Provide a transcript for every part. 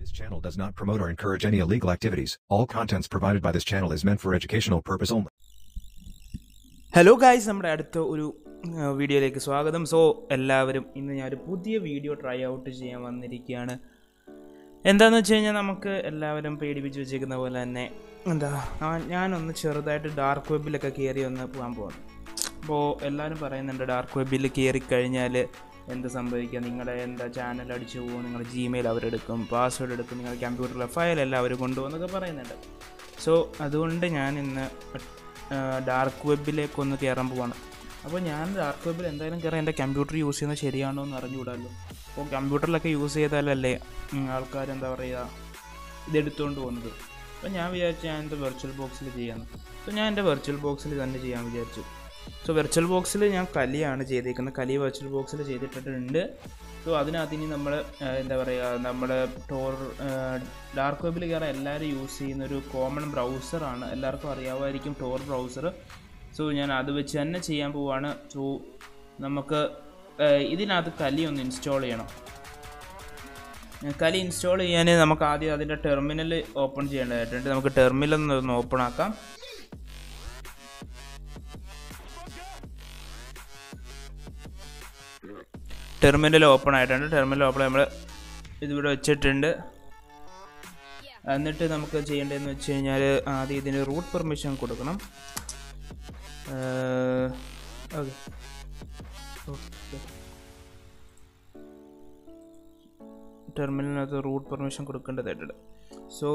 This channel does not promote or encourage any illegal activities. All contents provided by this channel is meant for educational purpose only. Hello guys നമ്മുടെ അടുത്ത ഒരു ആ, വീഡിയോയിലേക്ക് സ്വാഗതം so എല്ലാവരും ഇന്ന് ഞാനൊരു പുതിയ വീഡിയോ ട്രൈ ഔട്ട് ചെയ്യാൻ വന്നിരിക്കുകയാണ് എന്താന്ന് വെച്ച് കഴിഞ്ഞാൽ നമുക്ക് എല്ലാവരും പേടിപ്പിച്ച് വെച്ചേക്കുന്ന പോലെ തന്നെ എന്താ ആ, ഞാനൊന്ന് ചെറുതായിട്ട് ഡാർക്ക് വെബിലൊക്കെ കയറി ഒന്ന് പോകാൻ പോകുന്നു അപ്പോൾ എല്ലാവരും പറയുന്നുണ്ട് ഡാർക്ക് വെബിൽ കയറി കഴിഞ്ഞാൽ എന്ത് സംഭവിക്കുക നിങ്ങളുടെ എന്താ ചാനൽ അടിച്ചു പോകും നിങ്ങളുടെ ജിമെയിൽ അവരെടുക്കും പാസ്വേഡ് എടുക്കും നിങ്ങളുടെ കമ്പ്യൂട്ടറിലെ ഫയൽ എല്ലാം അവർ കൊണ്ടുപോകുന്നൊക്കെ പറയുന്നുണ്ട് സോ അതുകൊണ്ട് ഞാൻ ഇന്ന് ഡാർക്ക് വെബിലേക്കൊന്ന് കയറാൻ പോവാണ് അപ്പോൾ ഞാൻ ഡാർക്ക് വെബിൽ എന്തായാലും കയറാൻ എൻ്റെ കമ്പ്യൂട്ടർ യൂസ് ചെയ്യുന്നത് ശരിയാണോ എന്ന് അറിഞ്ഞുകൂടാമല്ലോ അപ്പോൾ കമ്പ്യൂട്ടറിലൊക്കെ യൂസ് ചെയ്താലല്ലേ ആൾക്കാർ എന്താ പറയുക ഇതെടുത്തുകൊണ്ട് പോകുന്നത് അപ്പോൾ ഞാൻ വിചാരിച്ചു ഞാൻ എൻ്റെ വെർച്വൽ ബോക്സിൽ ചെയ്യാമെന്ന് സോ ഞാൻ എൻ്റെ വെർച്വൽ ബോക്സിൽ തന്നെ ചെയ്യാൻ വിചാരിച്ചു സോ വെർച്വൽ ബോക്സിൽ ഞാൻ കലിയാണ് ചെയ്തേക്കുന്നത് കലി വെർച്വൽ ബോക്സിൽ ചെയ്തിട്ടിട്ടുണ്ട് സോ അതിനകത്ത് ഇനി നമ്മൾ എന്താ പറയുക നമ്മൾ ടോർ ഡാർക്ക് വെബിൽ കയറാൻ എല്ലാവരും യൂസ് ചെയ്യുന്ന ഒരു കോമൺ ബ്രൗസറാണ് എല്ലാവർക്കും അറിയാമായിരിക്കും ടോർ ബ്രൗസർ സോ ഞാൻ അത് വെച്ച് തന്നെ ചെയ്യാൻ പോവാണ് സോ നമുക്ക് ഏഹ്, ഇതിനകത്ത് കലി ഒന്ന് ഇൻസ്റ്റാൾ ചെയ്യണം കലി ഇൻസ്റ്റാൾ ചെയ്യാൻ നമുക്ക് ആദ്യം അതിൻ്റെ ടെർമിനൽ ഓപ്പൺ ചെയ്യേണ്ടതായിട്ടുണ്ട് നമുക്ക് ടെർമിനൽ ഒന്ന് ഓപ്പൺ ആക്കാം ടെർമിനൽ ഓപ്പൺ ആയിട്ടുണ്ട് ടെർമിനൽ ഓപ്പൺ നമ്മൾ ഇതിവിടെ വെച്ചിട്ടുണ്ട് എന്നിട്ട് നമുക്ക് ചെയ്യേണ്ടതെന്ന് വെച്ച് കഴിഞ്ഞാൽ ആദ്യം ഇതിന് റൂട്ട് പെർമിഷൻ കൊടുക്കണം ഓക്കെ ടെർമിനലിനകത്ത് റൂട്ട് പെർമിഷൻ കൊടുക്കേണ്ടതായിട്ടുണ്ട് സോ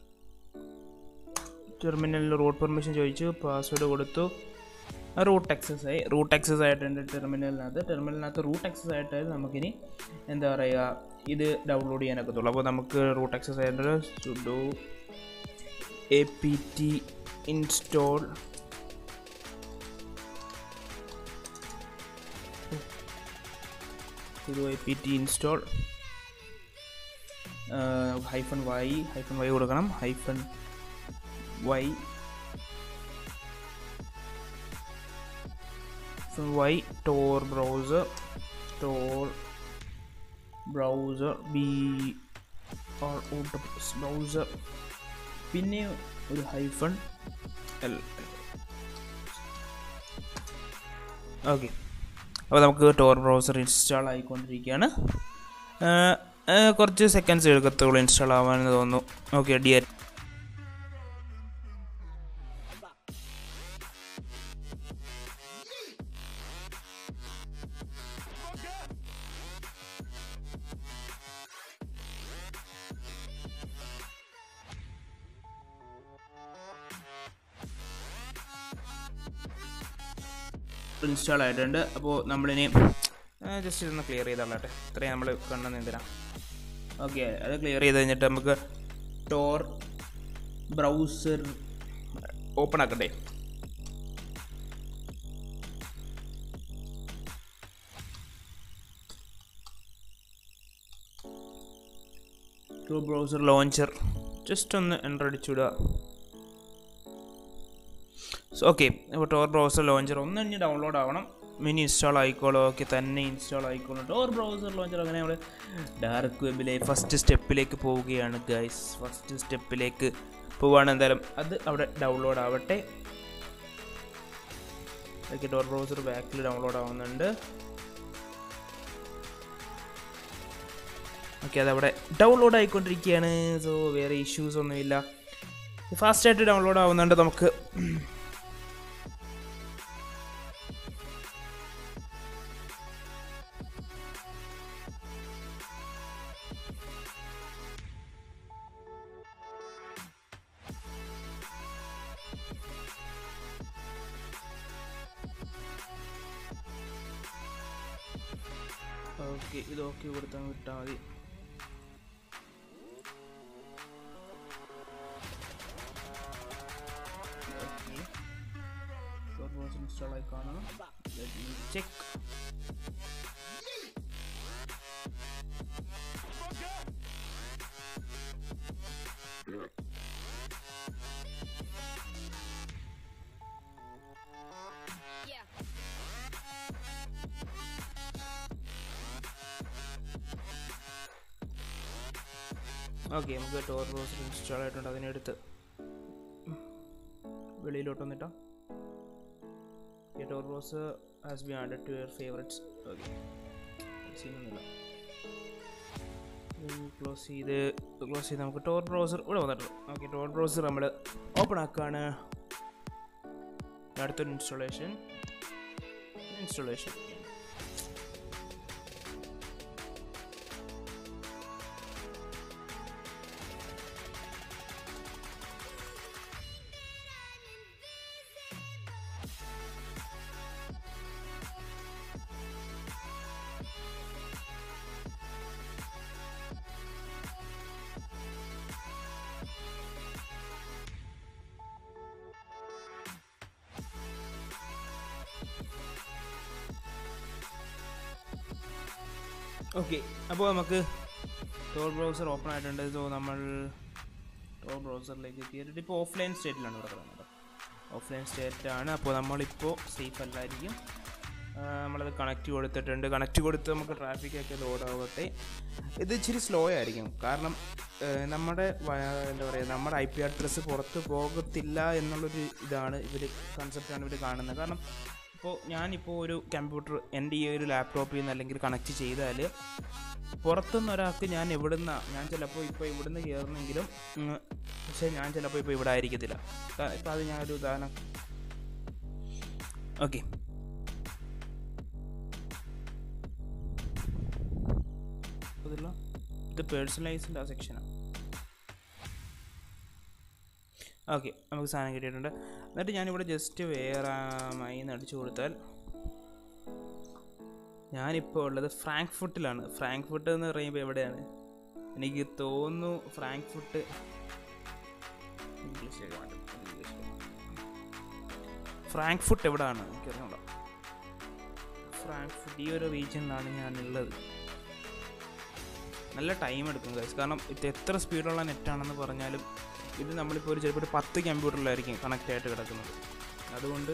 ടെർമിനലിൽ റൂട്ട് പെർമിഷൻ ചോദിച്ചു പാസ്വേഡ് കൊടുത്തു റൂട്ട് ആക്സസ് ആയി റൂട്ട് ആക്സസ് ആയിട്ടുണ്ട് ടെർമിനലിനകത്ത് ടെർമിനലിനകത്ത് റൂട്ട് ആക്സസ് ആയിട്ട് നമുക്കിനി എന്താ പറയുക ഇത് ഡൗൺലോഡ് ചെയ്യാനൊക്കത്തുള്ളൂ അപ്പോൾ നമുക്ക് റൂട്ട് ആക്സസ് ആയിട്ട് sudo A P T install sudo A P T install hyphen Y hyphen Y കൊടുക്കണം hyphen Y Y Tor browser Tor browser B or browser പിന്നെ ഒരു ഹൈഫൺ എൽ ഓക്കെ അപ്പോൾ നമുക്ക് ടോർ ബ്രൗസർ ഇൻസ്റ്റാൾ ആയിക്കൊണ്ടിരിക്കുകയാണ് ആ, ആ, കുറച്ച് സെക്കൻഡ്സ് എടുക്കത്തുള്ളൂ ഇൻസ്റ്റാൾ ആവാമെന്ന് തോന്നുന്നു ഓക്കെ ഡിയർ ഇൻസ്റ്റാൾ ആയിട്ടുണ്ട് അപ്പോൾ നമ്മളിനി ജസ്റ്റ് ഇതൊന്ന് ക്ലിയർ ചെയ്തോളട്ടെ ഇത്രയും നമ്മൾ കണ്ടെന്ന് എന്തിനാ ഓക്കെ അത് ക്ലിയർ ചെയ്ത് കഴിഞ്ഞിട്ട് നമുക്ക് ടോർ ബ്രൗസർ ഓപ്പൺ ആക്കട്ടെ ടോർ ബ്രൗസർ ലോഞ്ചർ ജസ്റ്റ് ഒന്ന് എൻ്റർ അടിച്ചുവിടുക ഓക്കെ അപ്പോൾ ടോർ ബ്രൗസർ ലോഞ്ചർ ഒന്ന് ഇനി ഡൗൺലോഡ് ആവണം മിനി ഇൻസ്റ്റാൾ ആയിക്കോളൂ ഓക്കെ തന്നെ ഇൻസ്റ്റാൾ ആയിക്കോളും ടോർ ബ്രൗസർ ലോഞ്ചർ അങ്ങനെ നമ്മൾ ഡാർക്ക് വെബിലെ ഫസ്റ്റ് സ്റ്റെപ്പിലേക്ക് പോവുകയാണ് ഗൈസ് ഫസ്റ്റ് സ്റ്റെപ്പിലേക്ക് പോവുകയാണ് എന്തായാലും അത് അവിടെ ഡൗൺലോഡ് ആവട്ടെ ഓക്കെ ഡോർ ബ്രൗസർ ബാക്കിൽ ഡൗൺലോഡ് ആവുന്നുണ്ട് ഓക്കെ അതവിടെ ഡൗൺലോഡ് ആയിക്കൊണ്ടിരിക്കുകയാണ് സോ വേറെ ഇഷ്യൂസ് ഒന്നുമില്ല ഫാസ്റ്റായിട്ട് ഡൗൺലോഡ് ആവുന്നുണ്ട് നമുക്ക് ഓക്കെ ഇത് ഓക്കെ കൊടുത്താൽ വിട്ടാൽ മതി ഇൻസ്റ്റാൾ ആയി കാണണം ചെക്ക് ഓക്കെ നമുക്ക് ടോർ ബ്രൗസർ ഇൻസ്റ്റാൾ ആയിട്ടുണ്ട് അതിനെടുത്ത് വെളിയിലോട്ട് വന്നിട്ടോ Tor browser has be added to your favourites okay സീനൊന്നുമില്ല ക്ലോസ് ചെയ്ത് ക്ലോസ് ചെയ്ത് നമുക്ക് ടോർ ബ്രൗസർ ഇവിടെ വന്നിട്ടുണ്ട് ഓക്കെ ടോർ ബ്രൗസർ നമ്മൾ ഓപ്പൺ ആക്കുകയാണ് അടുത്തൊരു ഇൻസ്റ്റാളേഷൻ ഇൻസ്റ്റാളേഷൻ ഓക്കെ അപ്പോൾ നമുക്ക് ടോർ ബ്രൗസർ ഓപ്പൺ ആയിട്ടുണ്ട് സോ നമ്മൾ ടോർ ബ്രൗസറിലേക്ക് കയറിയിട്ട് ഇപ്പോൾ ഓഫ്ലൈൻ സ്റ്റേറ്റിലാണ് ഇവിടെ കിടക്കുന്നത് ഓഫ്ലൈൻ സ്റ്റേറ്റ് ആണ് അപ്പോൾ നമ്മളിപ്പോൾ സേഫ് അല്ലായിരിക്കും ആ, നമ്മളത് കണക്റ്റ് കൊടുത്തിട്ടുണ്ട് കണക്റ്റ് കൊടുത്ത് നമുക്ക് ട്രാഫിക്കൊക്കെ ലോഡ് ആവട്ടെ ഇത് ഇച്ചിരി സ്ലോ ആയിരിക്കും കാരണം ആ, നമ്മുടെ വ- എന്താ പറയുക നമ്മുടെ ഐ പി അഡ്രസ്സ് പുറത്ത് പോകത്തില്ല എന്നുള്ളൊരു ഇതാണ് ഇവർ കൺസെപ്റ്റാണ് ഇവർ കാണുന്നത് കാരണം ഇപ്പോൾ ഞാനിപ്പോൾ ഒരു കമ്പ്യൂട്ടർ എൻ്റെ ഈ ഒരു ലാപ്ടോപ്പിൽ നിന്ന് അല്ലെങ്കിൽ കണക്ട് ചെയ്താൽ പുറത്തുനിന്ന് ഒരാൾക്ക് ഞാൻ എവിടുന്ന ഞാൻ ചിലപ്പോൾ ഇപ്പോൾ ഇവിടുന്ന് കയറുന്നെങ്കിലും ഉം, പക്ഷേ ഞാൻ ചിലപ്പോൾ ഇപ്പോൾ ഇവിടെ ആയിരിക്കത്തില്ല ഇപ്പോൾ അത് ഞാനൊരു ഉദാഹരണം ഓക്കെ ഇതില്ല ഇത് പേഴ്സണലൈസ്ഡ് ആ സെക്ഷനാണ് ഓക്കെ നമുക്ക് സാധനം കിട്ടിയിട്ടുണ്ട് എന്നിട്ട് ഞാനിവിടെ ജസ്റ്റ് വേറെ മൈ അടിച്ചു കൊടുത്താൽ ഞാനിപ്പോൾ ഉള്ളത് ഫ്രാങ്ക്ഫുട്ടിലാണ് ഫ്രാങ്ക്ഫുട്ട് എന്ന് പറയുമ്പോൾ എവിടെയാണ് എനിക്ക് തോന്നുന്നു ഫ്രാങ്ക്ഫുട്ട് ഇംഗ്ലീഷിലേക്ക് മാറ്റും ഇംഗ്ലീഷിലേക്ക് ഫ്രാങ്ക്ഫുട്ട് എവിടെയാണ് എനിക്കറിഞ്ഞൂടാ ഫ്രാങ്ക്ഫുട്ട് ഈ ഒരു റീജിയനിലാണ് ഞാനുള്ളത് നല്ല ടൈം എടുക്കും ഗൈസ് കാരണം ഇത് എത്ര സ്പീഡുള്ള നെറ്റാണെന്ന് പറഞ്ഞാലും ഇത് നമ്മളിപ്പോൾ ഒരു ചിലപ്പോൾ ഒരു പത്ത് കമ്പ്യൂട്ടറിലായിരിക്കും കണക്റ്റ് ആയിട്ട് കിടക്കുന്നത് അതുകൊണ്ട്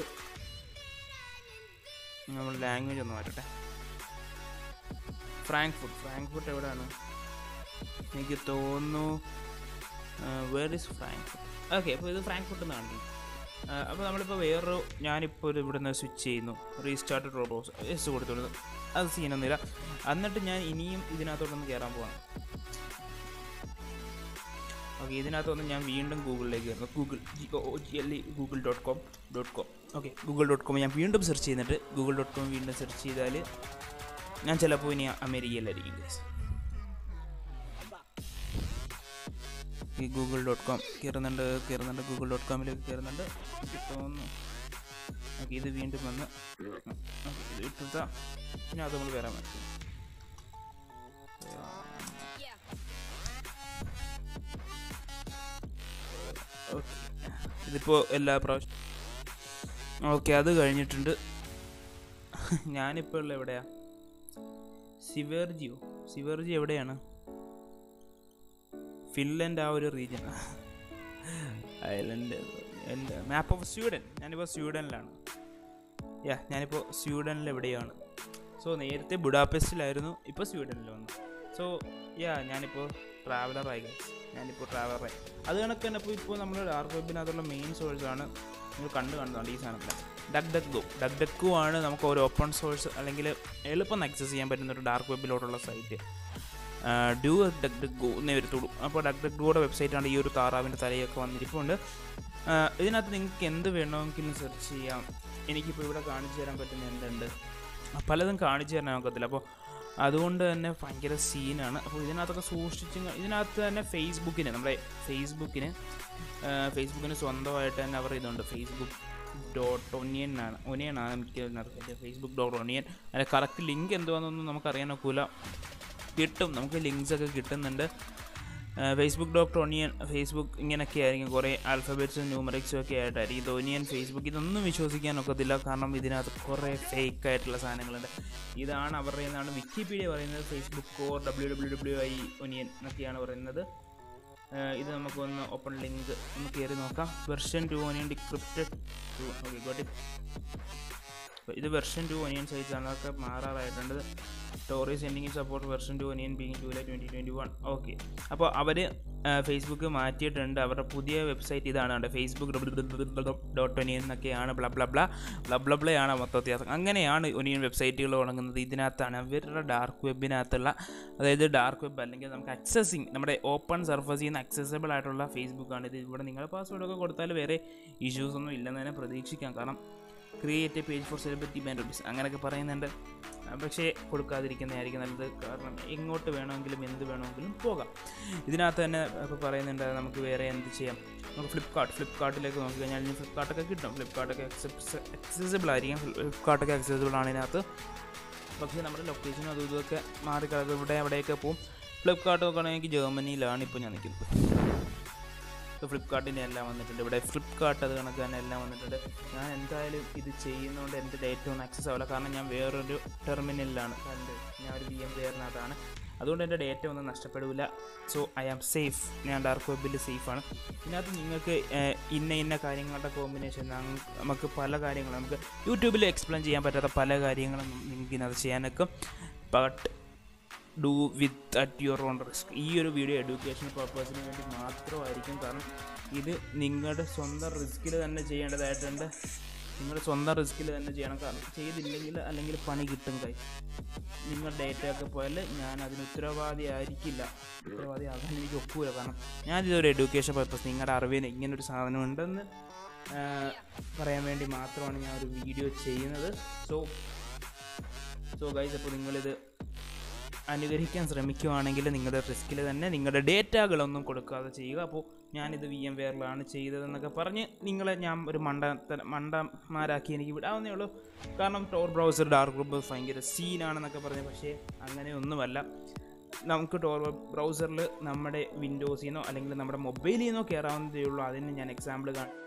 നമ്മൾ ലാംഗ്വേജ് ഒന്ന് മാറ്റട്ടെ ഫ്രാങ്ക്ഫുട്ട് ഫ്രാങ്ക്ഫുട്ട് എവിടെയാണ് എനിക്ക് തോന്നുന്നു വേർ ഇസ് ഫ്രാങ്ക്ഫുട്ട് ഓക്കെ അപ്പോൾ ഇത് ഫ്രാങ്ക്ഫുട്ട് എന്ന് കാണിക്കും അപ്പോൾ നമ്മളിപ്പോൾ വേറൊരു ഞാനിപ്പോൾ ഒരു ഇവിടെ നിന്ന് സ്വിച്ച് ചെയ്യുന്നു റീസ്റ്റാർട്ട് റോബോസ് എസ് കൊടുത്തോളൂ അത് സീനൊന്നുമില്ല എന്നിട്ട് ഞാൻ ഇനിയും ഇതിനകത്തോട്ടൊന്ന് കയറാൻ പോവാണ് ഓക്കെ ഇതിനകത്തൊന്ന് ഞാൻ വീണ്ടും ഗൂഗിളിലേക്ക് കയറുന്നു Google G O G L E Google dot com dot com okay Google dot com ഞാൻ വീണ്ടും സെർച്ച് ചെയ്യുന്നിട്ട് ഗൂഗിൾ ഡോട്ട് കോം വീണ്ടും സെർച്ച് ചെയ്താൽ ഞാൻ ചിലപ്പോൾ ഇനി അമേരിക്കയിലായിരിക്കും guys. ഈ ഗൂഗിൾ ഡോട്ട് കോം കയറുന്നുണ്ട് കയറുന്നുണ്ട് ഗൂഗിൾ ഡോട്ട് കോമിലേക്ക് കയറുന്നുണ്ട് എനിക്ക് തോന്നുന്നു ഓക്കെ ഇത് വീണ്ടും വന്ന് ഓക്കെ ഇത് ഇട്ടിട്ടാ പിന്നെ അത് നമ്മൾ വേറെ മാറ്റി ഓക്കെ ഇതിപ്പോൾ എല്ലാ പ്രാവശ്യം ഓക്കെ അത് കഴിഞ്ഞിട്ടുണ്ട് ഞാനിപ്പോൾ ഉള്ള എവിടെയാ സിവേർജിയോ സിവേർജി എവിടെയാണ് ഫിൻലൻഡ് ആ ഒരു റീജിയൻ ഐലൻഡ് എൻ്റെ മാപ്പ് ഓഫ് സ്വീഡൻ ഞാനിപ്പോൾ സ്വീഡനിലാണ് യാ ഞാനിപ്പോൾ സ്വീഡനിൽ എവിടെയാണ് സോ നേരത്തെ ബുഡാപെസ്റ്റിലായിരുന്നു ഇപ്പോൾ സ്വീഡനിൽ വന്നു സോ യാ ഞാനിപ്പോൾ ട്രാവലറായി guys. ഞാനിപ്പോൾ ട്രാവലറായി അത് കണക്ക് തന്നെ ഇപ്പോൾ ഇപ്പോൾ നമ്മൾ ഡാർക്ക് വെബിനകത്തുള്ള മെയിൻ സോഴ്സാണ് നിങ്ങൾ കണ്ടു കാണുന്നുണ്ട് ഈ സാധനത്തിൽ DuckDuckGo DuckDuckGo ആണ് നമുക്ക് ഒരു ഓപ്പൺ സോഴ്സ് അല്ലെങ്കിൽ എളുപ്പം ആക്സസ് ചെയ്യാൻ പറ്റുന്ന ഒരു ഡാർക്ക് വെബിലോട്ടുള്ള സൈറ്റ് ഡ്യൂ ഡക് ഡക് ഗോ എന്നേ വരത്തുള്ളൂ അപ്പോൾ ഡക് ഡക് ഗോയുടെ വെബ്സൈറ്റാണ് ഈ ഒരു താറാവിൻ്റെ തലയൊക്കെ വന്നിരിപ്പുണ്ട് ആ, ഇതിനകത്ത് നിങ്ങൾക്ക് എന്ത് വേണമെങ്കിലും സെർച്ച് ചെയ്യാം എനിക്കിപ്പോൾ ഇവിടെ കാണിച്ചു തരാൻ പറ്റുന്ന എന്തുണ്ട് പലതും കാണിച്ചു തരാൻ നോക്കത്തില്ല അപ്പോൾ അതുകൊണ്ട് തന്നെ ഭയങ്കര സീനാണ് അപ്പോൾ ഇതിനകത്തൊക്കെ സൂക്ഷിച്ച് ഇങ്ങ- ഇതിനകത്ത് തന്നെ ഫേസ്ബുക്കിന് നമ്മുടെ ഫേസ്ബുക്കിന് ആ, ഫേസ്ബുക്കിന് സ്വന്തമായിട്ട് തന്നെ അവർ ഇതുണ്ട് ഫേസ്ബുക്ക് ഡോട്ട് ഒനിയൻ ആണ് ഒനിയൻ ആണ് എനിക്ക് ഇതിനകത്ത് ഫേസ്ബുക്ക് ഡോട്ട് ഒനിയൻ അതിൻ്റെ കറക്റ്റ് ലിങ്ക് എന്തുവാണെന്നൊന്നും നമുക്ക് അറിയാൻ ഒക്കില്ല കിട്ടും നമുക്ക് ലിങ്ക്സ് ഒക്കെ കിട്ടുന്നുണ്ട് ഫേസ്ബുക്ക് ഡോക്ടർ ഒണിയൻ ഫേസ്ബുക്ക് ഇങ്ങനെയൊക്കെ ആയിരിക്കും കുറേ ആൽഫബറ്റ്സും ന്യൂമറിക്സും ഒക്കെ ആയിട്ടായിരിക്കും ഇത് ഒനിയൻ ഫേസ്ബുക്ക് ഇതൊന്നും വിശ്വസിക്കാൻ ഒക്കത്തില്ല കാരണം ഇതിനകത്ത് കുറേ ഫേക്ക് ആയിട്ടുള്ള സാധനങ്ങളുണ്ട് ഇതാണ് അവരുടെ നിന്നാണ് വിക്കിപീഡിയ പറയുന്നത് Facebook or W W W I onion എന്നൊക്കെയാണ് പറയുന്നത് ഏഹ് ഇത് നമുക്കൊന്ന് ഓപ്പൺ ലിങ്ക് ഒന്ന് കയറി നോക്കാം version two onion decrypted to okay got അപ്പോൾ ഇത് വെർഷൻ ടു ഒനിയൻ സൈസ് ആണ് അതൊക്കെ മാറാറായിട്ടുണ്ട് story sending support version two onion being July twenty twenty one okay അപ്പോൾ അവർ ഫേസ്ബുക്ക് മാറ്റിയിട്ടുണ്ട് അവരുടെ പുതിയ വെബ്സൈറ്റ് ഇതാണ് കണ്ടോ ഫേസ്ബുക്ക് ഡോട്ട് ഒനിയൻ എന്നൊക്കെയാണ് ബ്ല ബ്ല ബ്ല ബ്ല ബ്ല ബ്ലയാണ് മൊത്തം വ്യത്യാസം അങ്ങനെയാണ് ഒനിയൻ വെബ്സൈറ്റുകൾ തുടങ്ങുന്നത് ഇതിനകത്താണ് അവരുടെ ഡാർക്ക് വെബിനകത്തുള്ള അതായത് ഡാർക്ക് വെബ് അല്ലെങ്കിൽ നമുക്ക് അക്സസിങ് നമ്മുടെ ഓപ്പൺ സർഫസിൽ നിന്ന് അക്സസബിൾ ആയിട്ടുള്ള ഫേസ്ബുക്കാണ് ഇത് ഇവിടെ നിങ്ങൾ പാസ്വേഡൊക്കെ കൊടുത്താൽ വേറെ ഇഷ്യൂസ് ഒന്നും ഇല്ലെന്ന് തന്നെ പ്രതീക്ഷിക്കാം കാരണം create a page for celebrity ബാൻഡോബീസ് അങ്ങനെയൊക്കെ പറയുന്നുണ്ട് ആ, പക്ഷേ കൊടുക്കാതിരിക്കുന്നതായിരിക്കും നല്ലത് കാരണം എങ്ങോട്ട് വേണമെങ്കിലും എന്ത് വേണമെങ്കിലും പോകാം ഇതിനകത്ത് തന്നെ ഇപ്പോൾ പറയുന്നുണ്ട് നമുക്ക് വേറെ എന്ത് ചെയ്യാം നമുക്ക് ഫ്ലിപ്കാർട്ട് ഫ്ലിപ്കാർട്ടിലേക്ക് നോക്കി കഴിഞ്ഞാൽ ഇനി ഫ്ലിപ്കാർട്ടൊക്കെ കിട്ടും ഫ്ലിപ്കാർട്ടൊക്കെ അക്സസിബിൾ ആയിരിക്കും ഫ്ലിപ്കാർട്ടൊക്കെ അക്സസിബിൾ ആണ് ഇതിനകത്ത് പക്ഷേ നമ്മുടെ ലൊക്കേഷനും അതും ഇതൊക്കെ മാറിക്കിടക്കും ഇവിടെ അവിടെയൊക്കെ പോവും ഫ്ലിപ്കാർട്ട് നോക്കുകയാണെങ്കിൽ ജർമ്മനിയിലാണ് ഇപ്പോൾ ഞാൻ നിൽക്കുന്നത് ഇപ്പോൾ ഫ്ലിപ്കാർട്ടിൻ്റെ എല്ലാം വന്നിട്ടുണ്ട് ഇവിടെ ഫ്ലിപ്കാർട്ട് അത് കണക്ക് തന്നെ എല്ലാം വന്നിട്ടുണ്ട് ഞാൻ എന്തായാലും ഇത് ചെയ്യുന്നതുകൊണ്ട് എൻ്റെ ഡേറ്റ ഒന്നും ആക്സസ് ആവില്ല കാരണം ഞാൻ വേറൊരു ടെർമിനലിലാണ് കണ്ട് ഞാൻ ഒരു വി എം കെയറിനകത്താണ് അതുകൊണ്ട് എൻ്റെ ഡേറ്റ ഒന്നും നഷ്ടപ്പെടില്ല സോ ഐ ആം സേഫ് ഞാൻ ഡാർക്ക് വെബിൽ സേഫാണ് ഇതിനകത്ത് നിങ്ങൾക്ക് ഏഹ്, ഇന്ന ഇന്ന കാര്യങ്ങളുടെ കോമ്പിനേഷൻ നമുക്ക് പല കാര്യങ്ങളും നമുക്ക് യൂട്യൂബിൽ എക്സ്പ്ലെയിൻ ചെയ്യാൻ പറ്റാത്ത പല കാര്യങ്ങളും നിങ്ങൾക്ക് ഇതിനകത്ത് ചെയ്യാനൊക്കെ but do with at your own risk ഈ ഒരു വീഡിയോ എഡ്യൂക്കേഷൻ പർപ്പസിന് വേണ്ടി മാത്രമായിരിക്കും കാരണം ഇത് നിങ്ങളുടെ സ്വന്തം റിസ്കിൽ തന്നെ ചെയ്യേണ്ടതായിട്ടുണ്ട് നിങ്ങളുടെ സ്വന്തം റിസ്കിൽ തന്നെ ചെയ്യണം കാരണം ചെയ്തില്ലെങ്കിൽ അല്ലെങ്കിൽ പണി കിട്ടും കൈ നിങ്ങളുടെ ഡേറ്റയൊക്കെ പോയാൽ ഞാൻ അതിന് ഉത്തരവാദി ആയിരിക്കില്ല ഉത്തരവാദി ആകാൻ എനിക്ക് ഒക്കൂല കാരണം ഞാനിതൊരു എഡ്യൂക്കേഷൻ പർപ്പസ് നിങ്ങളുടെ അറിവിന് ഇങ്ങനൊരു സാധനം ഉണ്ടെന്ന് ആ, പറയാൻ വേണ്ടി മാത്രമാണ് ഞാൻ ഒരു വീഡിയോ ചെയ്യുന്നത് സോ സോ ഗൈസ് അപ്പോൾ നിങ്ങളിത് അനുകരിക്കാൻ ശ്രമിക്കുകയാണെങ്കിൽ നിങ്ങളുടെ റിസ്കിൽ തന്നെ നിങ്ങളുടെ ഡേറ്റകളൊന്നും കൊടുക്കാതെ ചെയ്യുക അപ്പോൾ ഞാനിത് വി എം വെയറിലാണ് ചെയ്തതെന്നൊക്കെ പറഞ്ഞ് നിങ്ങളെ ഞാൻ ഒരു മണ്ട മണ്ടന്മാരാക്കി എനിക്ക് വിടാവുന്നേ ഉള്ളൂ കാരണം ടോർ ബ്രൗസർ ഡാർക്ക് ഗ്രൂപ്പ് ഭയങ്കര സീനാണെന്നൊക്കെ പറഞ്ഞ് പക്ഷേ അങ്ങനെ ഒന്നുമല്ല നമുക്ക് ടോർ ബ്രൗസറിൽ നമ്മുടെ വിൻഡോസിൽ നിന്നോ അല്ലെങ്കിൽ നമ്മുടെ മൊബൈലിൽ നിന്നോ കയറാവുന്നതേ ഉള്ളൂ അതിന് ഞാൻ എക്സാമ്പിൾ കാണാം